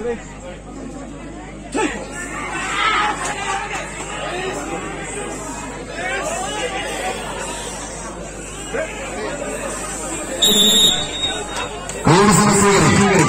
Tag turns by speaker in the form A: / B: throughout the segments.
A: കോൺഗ്രസിന് സ്വീകരിക്കും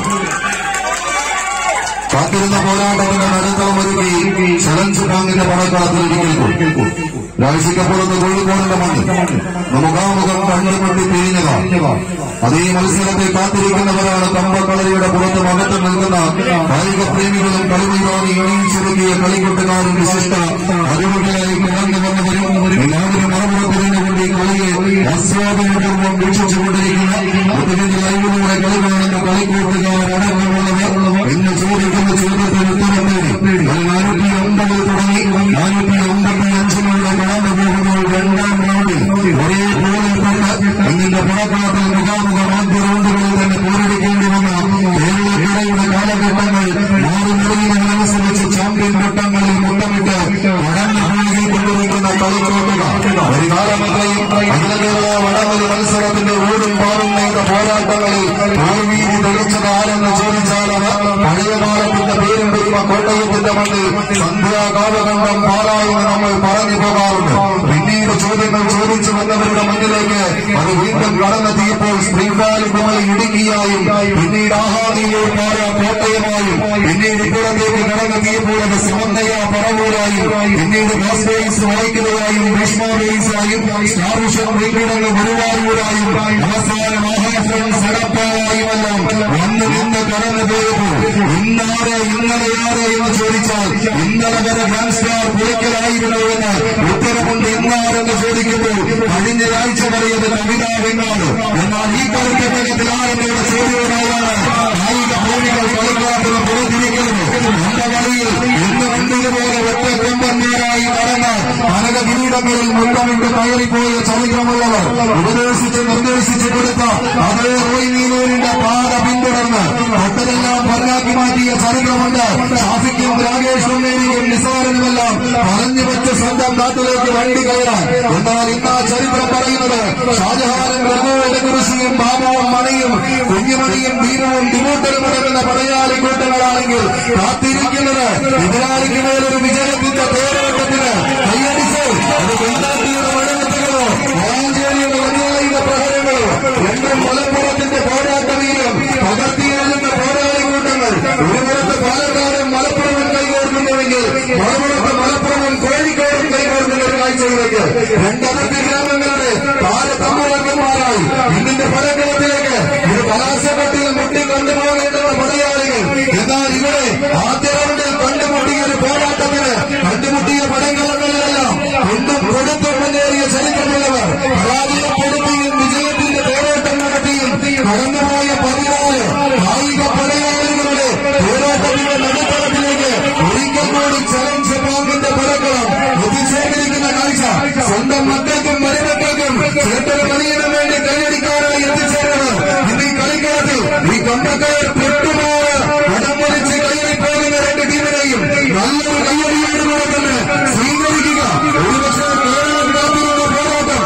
A: കാത്തിരുന്ന പോരാട്ടത്തിന്റെ നടുത്തളം ഒരുക്കി ചലഞ്ച് ബാങ്കിന്റെ പടക്കളത്തിൽ രാഴ്ചക്കപ്പുറത്ത് കോഴിക്കോടിന്റെ മണ്ണിൽ മുഖാമുഖം കണ്ടുകൊണ്ടി പിരിഞ്ഞതാണ് അതേ മത്സരത്തെ കാത്തിരിക്കുന്നവരാണ് കമ്പക്കളരിയുടെ പുറത്ത് അകത്ത് നിൽക്കുന്ന കായിക പ്രേമികളും കളിമൈതാനി ഇണയിച്ചൊരുക്കിയ കളിക്കൂട്ടുകാരും വിശിഷ്ട അറിവുകളായി കടന്നു വന്നവരും എല്ലാവരും മറുപുറത്തിരുന്നുകൊണ്ട് ഈ കളിയെ ആസ്വാദനപൂർവ്വം വീക്ഷിച്ചുകൊണ്ടിരിക്കുന്ന അതിന്റെ ലൈവിലൂടെ കളി കാണുന്ന കളിക്കൂട്ടുകാർ അടക്കമുള്ളവർ എന്ന് ചോദിക്കുന്ന ചോദ്യത്തിന് ഉത്തരം നേടി നാനൂറ്റി ഒമ്പതിൽ തുടങ്ങി നാനൂറ്റി ഒമ്പത്തി അഞ്ചിലൂടെ കടന്നു പോകുമ്പോൾ രണ്ടാം റൗണ്ടിൽ ഒരേപോലെ എന്നിന്റെ പുറക്കാട്ടിൽ മുഖാമുഖം ആദ്യ റൗണ്ടുകളിൽ തന്നെ പോരടിക്കേണ്ടി വന്ന കേരളക്കടയുടെ കാലഘട്ടങ്ങൾ മാറി മുറിയുന്ന അനുസരിച്ച് ചാമ്പ്യൻ ഘട്ടങ്ങളിൽ മുട്ടമിട്ട് വടംവലിയിൽ കൊണ്ടുവയ്ക്കുന്ന കളിക്കോട്ടുക ഒരു കാലമത്രയും അഖില കേരള വടംവലി മത്സരത്തിന്റെ ഓടും പാറും നേത പോരാട്ടങ്ങളിൽ തോൽവീതി തെളിച്ചത് ആരെന്ന് ചോദിച്ചാൽ അവർ പഴയ കാലത്തിന്റെ പേരും വരുന്ന കോട്ടയത്തിന്റെ മണ്ണിൽ സന്ധ്യാകാവകണ്ഠം പാലായെന്ന് നമ്മൾ പറഞ്ഞു പോകാറുണ്ട് പിന്നീട് ചോദ്യങ്ങൾ ചോദിച്ചു വന്നവരുടെ മുന്നിലേക്ക് അത് വീണ്ടും കടന്നെത്തിയപ്പോൾ ശ്രീകാലി കുമളി ഇടുക്കിയായും പിന്നീട് ആഹാദിയോ പാല കോട്ടയമായും പിന്നീട് ഇപ്പുറത്തേക്ക് കടന്നെത്തിയപ്പോൾ അത് സമന്തയ പറവൂരായും പിന്നീട് ബസ് ബേസ് വായിക്കുന്നതായും ഭീഷ്മ ബേസായും സ്റ്റാറുഷൻ വീട്ടിടങ്ങൾ ഗുരുവായൂരായും അവസാനം ആഹാഫൻ സടപ്പായുമെല്ലാം വന്ന് നിന്ന് കടന്നു പോയപ്പോൾ ഇന്നാരെ ഇന്നലെയാരെ എന്ന് ചോദിച്ചാൽ ഇന്നലെ വരെ ഗ്രാൻഡ് സ്റ്റാർ പുളിക്കലായിരുന്നു എന്ന് ഉത്തരമുണ്ട് ഇന്നാരെന്ന് ചോദിക്കുമ്പോൾ കഴിഞ്ഞ ആഴ്ച പറയുന്നത് കവിതാ വെങ്ങാട് എന്നാൽ ഈ കളിക്കട്ടകത്തിൽ ആരെന്നുള്ള ചോദ്യവുമായാണ് കായിക ഭൂമികൾ കളിക്കാത്തത് പുറത്തിരിക്കുന്നത് നമ്മുടെ കളിയിൽ ഇന്ന് കണ്ടതുപോലെ ഒറ്റ കൊമ്പന്മാരായി നടന്ന അനക കിരീടങ്ങളിൽ മുട്ടമിട്ട് കയറിപ്പോയ ചരിത്രമുള്ളവർ ഉപദേശിച്ച് നിർദ്ദേശിച്ചു കൊടുത്ത അതേ റോയ് നീലൂരിന്റെ പാത പിന്തുടർന്ന് തൊട്ടതെല്ലാം പൊന്നാക്കി മാറ്റിയ ചരിത്രമുണ്ട് ഷാഫിക്കും രാകേഷ് ഉമ്മേരിയും നിസാരനുമെല്ലാം പറഞ്ഞു വെച്ച് സ്വന്തം നാട്ടിലേക്ക് വണ്ടി കയറാൻ എന്നാൽ ഇന്ന് ആ ചരിത്രം പറയുന്നത് ഷാജഹാനും രഘുവിന്റെ കുറിശിയും ബാബുവും മണിയും കുഞ്ഞുമണിയും ദീപവും ഡിമോട്ടലും അടങ്ങുന്ന പടയാളി കൂട്ടങ്ങളാണെങ്കിൽ കാത്തിരിക്കുന്നത് എതിരാളിക്ക് മേലൊരു വിജയത്തിന്റെ പേരോട്ടത്തിന് കൈയടിച്ച് അത് കൊണ്ടാട്ടിയുടെ മഴമെത്തുകളോ വളാഞ്ചേരിയുടെ അനുയായിക പ്രഹരങ്ങളോ രണ്ടും മലപ്പുറത്തിന്റെ പോരാട്ടവീരം പകർത്തിയെഴുന്ന പോരാളി കൂട്ടങ്ങൾ ഒരു പുറത്ത് പാലക്കാടും മലപ്പുറവും കൈകോർക്കുന്നുവെങ്കിൽ മറുപുറത്ത് മലപ്പുറവും കോഴിക്കോടും കൈകോർക്കുന്ന ഒരു കാഴ്ചയിലേക്ക് രണ്ടതിർത്തി ഗ്രാമങ്ങളുടെ താരതമ്മുറക്കന്മാരായി ഇന്നിന്റെ പടക്കളത്തിലേക്ക് ഒരു കലാശപ്പട്ടിയിൽ മുട്ടി കണ്ടുപോകേണ്ടുന്ന പടയാളികൾ എന്നാൽ ഇവിടെ ആദ്യ റൗണ്ടിൽ കണ്ടുമുട്ടിയ ഒരു പോരാട്ടത്തിന് കണ്ടുമുട്ടിയ പടങ്ങളങ്ങളിലെല്ലാം ഒന്നും കൊടുത്തു മുന്നേറിയ ചരിത്രമുള്ളവർ പരാജയപ്പെടുത്തിയും വിജയത്തിന്റെ പോരാട്ടം നടത്തിയും കടന്നുപോയ പതിനാല് കായിക പടയാളികളുടെ പോരാട്ടത്തിന്റെ നടുത്തളത്തിലേക്ക് ഒരിക്കൽ കൂടി ചലഞ്ച് ബാങ്കിന്റെ പടക്കളം എത്തിച്ചേർന്നിരിക്കുന്ന കാഴ്ച സ്വന്തം മക്കൾക്കും മരുമക്കൾക്കും ചേട്ടന് മണിയിനും വേണ്ടി കൈയടിക്കാനായി എത്തിച്ചേരണം ഇന്ന് ഈ കളിക്കളത്തിൽ ഈ കമ്പക്കാർ പെട്ടുപോയ വടംവലിച്ച് കയറി പോകുന്ന രണ്ട് ടീമിനെയും നല്ലൊരു കയ്യടിയോടുകൂടെ തന്നെ സ്വീകരിക്കുക ഒരുപക്ഷെ കേരളം കാത്തിരുന്ന പോരാട്ടം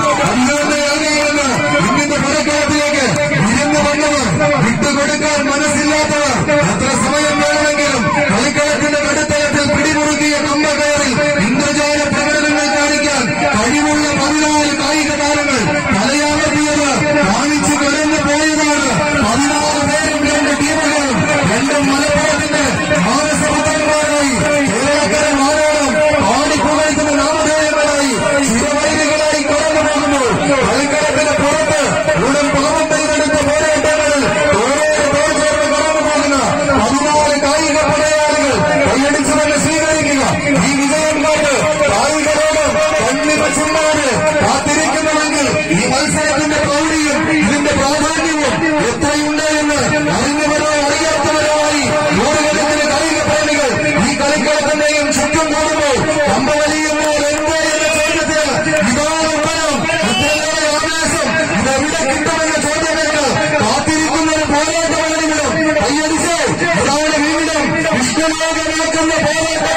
A: അതിനാണ് ഇന്നിന്റെ പടക്കളത്തിലേക്ക് വിരുന്നു വന്നവർ വിട്ടുകൊടുക്കാൻ മനസ്സില്ലാത്തവർ എത്ര സമയം വേണമെങ്കിലും കളിക്കളത്തിന്റെ നടുത്തളത്തിൽ പിടിമുറുക്കിയ കമ്പകയറിൽ ഇന്ദ്രജാല പ്രകടനങ്ങൾ കാണിക്കാൻ കഴിവുള്ള പതിനാല് കായിക താരങ്ങൾ തലയാവർത്തിയത് കാണിച്ചു കടന്നു പോയതാണ് പതിനാല് പേരും രണ്ട് ടീമുകളും രണ്ടും മലപ്പുറത്തിന്റെ മാനസപുത്രന്മാരായി കേരളക്കര മാരോളം ആടിപ്പുകഴ്ത്തുന്ന നാമധേയങ്ങളായി ചിരവൈരികളായി കടന്നു പോകുമ്പോൾ കളിക്കളത്തിന് പുറത്ത് ഉടൻ പാവം ചെയ്തെടുത്ത പോരാട്ടങ്ങളിൽ ഓരോ തോർച്ചേർന്ന് കടന്നു പോകുന്ന പതിനാല് കായിക പടയാളികൾ കൈയടിച്ചു തന്നെ സ്വീകരിക്കുക ഈ വിജയം കൊണ്ട് കായിക ലോകം കണ്ണിമ ചുമ്മാതെ കാത്തിരിക്കുന്നുവെങ്കിൽ ഈ മത്സരത്തിന്റെ പ്രൗഢിയും ഇതിന്റെ പ്രാധാന്യവും എത്രയുണ്ട് എന്ന് അറിഞ്ഞവരോ അറിയാത്തവരോ ആയി നൂറുകണക്കിന് കായിക പ്രേമികൾ ഈ കളിക്കളത്തിന്റെയും ചുറ്റും കൂടുമ്പോൾ കമ്പവലിയുമ്പോൾ എന്തോ എന്ന ചോദ്യത്തിന് ഇതാണ് ഉത്തരം എത്രയേറെ ആവേശം ഇതെവിടെ കിട്ടുമെന്ന ചോദ്യങ്ങൾക്ക് കാത്തിരിക്കുന്ന ഒരു പോരാട്ടമാണെങ്കിലും കൈയടിച്ച് ഇതാണ് വീണ്ടും വിഷ്ണുലോകമാക്കുന്ന പോരാട്ടം